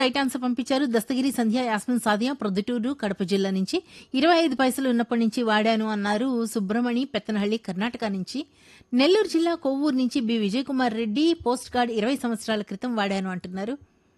right answer పంపించారు దస్తగిరి సంధ్య యాస్మిన్ సాదియా ప్రొద్దుటూరు కడప జిల్లా నుంచి ఇరవై ఐదు పైసలు ఉన్నప్పటి నుంచి వాడాను అన్నారు సుబ్రమణి పెత్తనహళ్లి కర్ణాటక నుంచి నెల్లూరు జిల్లా కొవ్వూరు నుంచి B Vijay Kumar Reddy post card ఇరవై సంవత్సరాల క్రితం వాడాను అంటున్నారు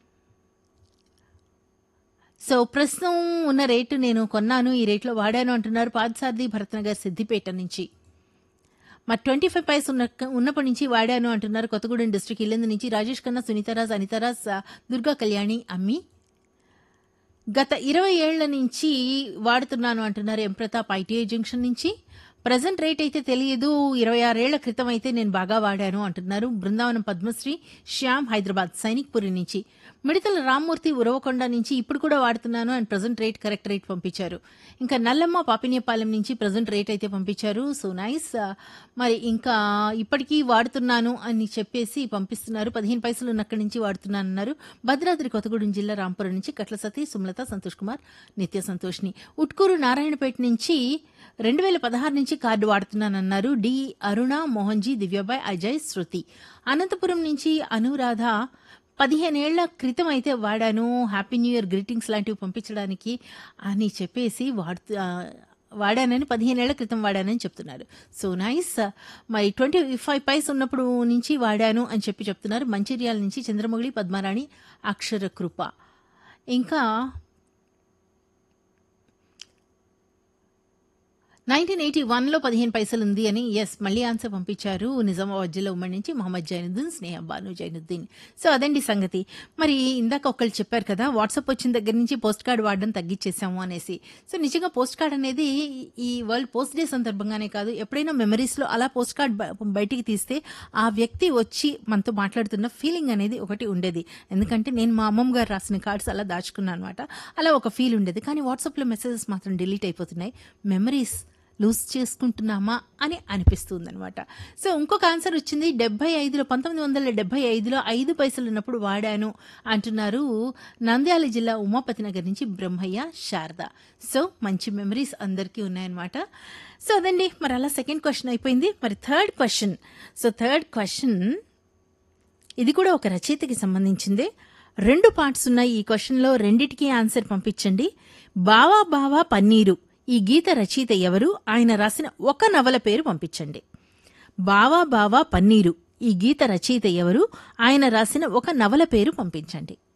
సో ప్రస్తుతం ఉన్న రేటు నేను కొన్నాను ఈ రేట్లో వాడాను అంటున్నారు పాదసారథి భరత్నగర్ సిద్దిపేట నుంచి మరి ట్వంటీ ఫైవ్ పైస్ ఉన్న ఉన్నప్పటి నుంచి వాడాను అంటున్నారు కొత్తగూడెం డిస్ట్రిక్ట్ ఇల్లందు నుంచి రాజేష్ ఖన్నా సునీతారాజ్ అనితారాజ్ ఆ, దుర్గా కళ్యాణి అమ్మి గత ఇరవై ఏళ్ల నుంచి వాడుతున్నాను అంటున్నారు ఎం ప్రతాప్ ఐటీఐ జంక్షన్ నుంచి ప్రజెంట్ రేట్ అయితే తెలియదు ఇరవై ఆరేళ్ల క్రితం అయితే నేను బాగా వాడాను అంటున్నారు బృందావనం పద్మశ్రీ శ్యామ్ హైదరాబాద్ సైనిక్పురి నుంచి మిడతల రామ్మూర్తి ఉరవకొండ నుంచి ఇప్పుడు కూడా వాడుతున్నాను and present rate correct rate పంపించారు ఇంకా నల్లమ్మ పాపినేపాలెం నుంచి ప్రజెంట్ రేట్ అయితే పంపించారు సో నైస్ మరి ఇంకా ఇప్పటికీ వాడుతున్నాను అని చెప్పేసి పంపిస్తున్నారు పదిహేను పైసలు ఉన్నక్కడి నుంచి వాడుతున్నాను అన్నారు భద్రాద్రి కొత్తగూడెం జిల్లా రాంపురం నుంచి కట్ల సతీ సుమలత సంతోష్ కుమార్ నిత్య సంతోష్ని ఉట్కూరు నారాయణపేట నుంచి రెండు వేల పదహారు నుంచి కార్డు వాడుతున్నానన్నారు డి అరుణ మోహన్జీ దివ్యబాయ్ అజయ్ శృతి అనంతపురం నుంచి అనురాధ పదిహేనేళ్ల క్రితం అయితే వాడాను హ్యాపీ న్యూ ఇయర్ గ్రీటింగ్స్ లాంటివి పంపించడానికి అని చెప్పేసి వాడుతూ ఆ, వాడానని పదిహేనేళ్ల క్రితం వాడానని చెప్తున్నారు సో నైస్ మరి ట్వంటీ ఫైవ్ పైస్ ఉన్నప్పుడు నుంచి వాడాను అని చెప్పి చెప్తున్నారు మంచిర్యాల నుంచి చంద్రమౌళి పద్మారాణి అక్షర కృప ఇంకా నైన్టీన్ ఎయిటీ వన్లో పదిహేను పైసలు ఉంది అని ఎస్ మళ్ళీ ఆన్సర్ పంపించారు నిజామాబాద్ జిల్లా ఉమ్మడి నుంచి మహమ్మద్ జైనుద్దీన్ స్నేహ బాను జైనుద్దీన్ సో అదండి సంగతి మరి ఇందాక ఒకళ్ళు చెప్పారు కదా వాట్సాప్ వచ్చిన దగ్గర నుంచి పోస్ట్ కార్డ్ వాడడం తగ్గించేసాము అనేసి సో నిజంగా పోస్ట్ కార్డ్ అనేది ఈ వరల్డ్ పోస్ట్ డే సందర్భంగానే కాదు ఎప్పుడైనా మెమరీస్లో అలా పోస్ట్ కార్డ్ బ- బయటికి తీస్తే ఆ వ్యక్తి వచ్చి మనతో మాట్లాడుతున్న ఫీలింగ్ అనేది ఒకటి ఉండేది ఎందుకంటే నేను మా అమ్మమ్మ గారు రాసిన కార్డ్స్ అలా దాచుకున్నాను అనమాట అలా ఒక ఫీల్ ఉండేది కానీ వాట్సాప్లో మెసేజెస్ మాత్రం డిలీట్ అయిపోతున్నాయి మెమరీస్ లూజ్ చేసుకుంటున్నామా అని అనిపిస్తుంది అనమాట సో ఇంకొక ఆన్సర్ వచ్చింది డెబ్బై ఐదులో పంతొమ్మిది వందల డెబ్బై ఐదులో ఐదు పైసలు ఉన్నప్పుడు వాడాను అంటున్నారు నంద్యాల జిల్లా ఉమాపతి నగర్ నుంచి బ్రహ్మయ్య శారద సో మంచి మెమరీస్ అందరికీ ఉన్నాయన్నమాట సో అదండి మరి అలా సెకండ్ క్వశ్చన్ అయిపోయింది మరి third question so third question ఇది కూడా ఒక రచయితకి సంబంధించిందే రెండు పార్ట్స్ ఉన్నాయి ఈ క్వశ్చన్లో రెండిటికి ఆన్సర్ పంపించండి బావా బావా పన్నీరు ఈ గీత రచయిత ఎవరు ఆయన రాసిన ఒక నవల పేరు పంపించండి బావా బావా పన్నీరు ఈ గీత రచయిత ఎవరు ఆయన రాసిన ఒక నవల పేరు పంపించండి